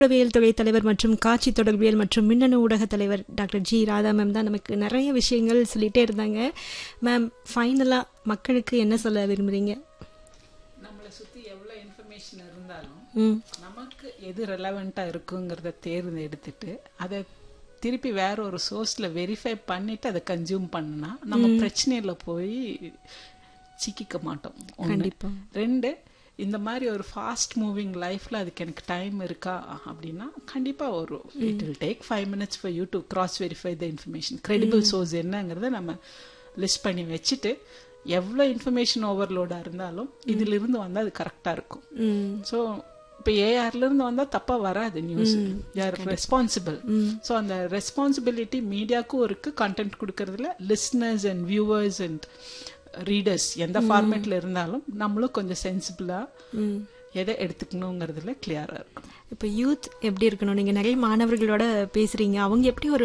ஊடகவியல் துறை தலைவர் மற்றும் காட்சி தொடர்பியல் மற்றும் மின்னணு ஊடக தலைவர் டாக்டர் ஜி ராதா மேம் தான் நமக்கு நிறைய விஷயங்கள் சொல்லிட்டே இருந்தாங்க மேம் ஃபைனலாக மக்களுக்கு என்ன சொல்ல விரும்புறீங்க நம்மளை சுற்றி எவ்வளோ இன்ஃபர்மேஷன் இருந்தாலும் ம் நமக்கு எது ரெலவெண்ட்டாக இருக்குங்கிறத தேர்ந்தெடுத்துட்டு அதை திருப்பி வேற ஒரு சோர்ஸில் வெரிஃபை பண்ணிட்டு அதை கன்சியூம் பண்ணுனா நம்ம பிரச்சனையில போய் சிக்கிக்க மாட்டோம் ஒண்ணு. கண்டிப்பா. ரெண்டு இந்த மாதிரி ஒரு ஃபாஸ்ட் மூவிங் லைஃப்ல அதுக்கு எனக்கு டைம் இருக்கா அப்படின்னா கண்டிப்பா ஒரு it will take five minutes for you to cross verify the information credible source என்னங்கிறத நம்ம லிஸ்ட் பண்ணி வச்சுட்டு எவ்வளோ இன்ஃபர்மேஷன் ஓவர்லோடாக இருந்தாலும் இதுல இருந்து வந்தால் அது கரெக்டாக இருக்கும் ம் ஸோ இப்போ ஏஆர்ல இருந்து வந்தா தப்பா வராது நியூஸ் யார் ரெஸ்பான்சிபிள் ஸோ அந்த ரெஸ்பான்சிபிலிட்டி மீடியாவுக்கும் இருக்கு கண்டென்ட் கொடுக்கறதுல listeners and viewers and readers எந்த ஃபார்மேட்ல இருந்தாலும் நம்மளும் கொஞ்சம் சென்சிபிளா எதை எடுத்துக்கணுங்கிறதுல கிளியரா இருக்கும் இப்போ யூத் எப்படி இருக்கணும் நீங்கள் நிறைய மாணவர்களோட பேசுகிறீங்க அவங்க எப்படி ஒரு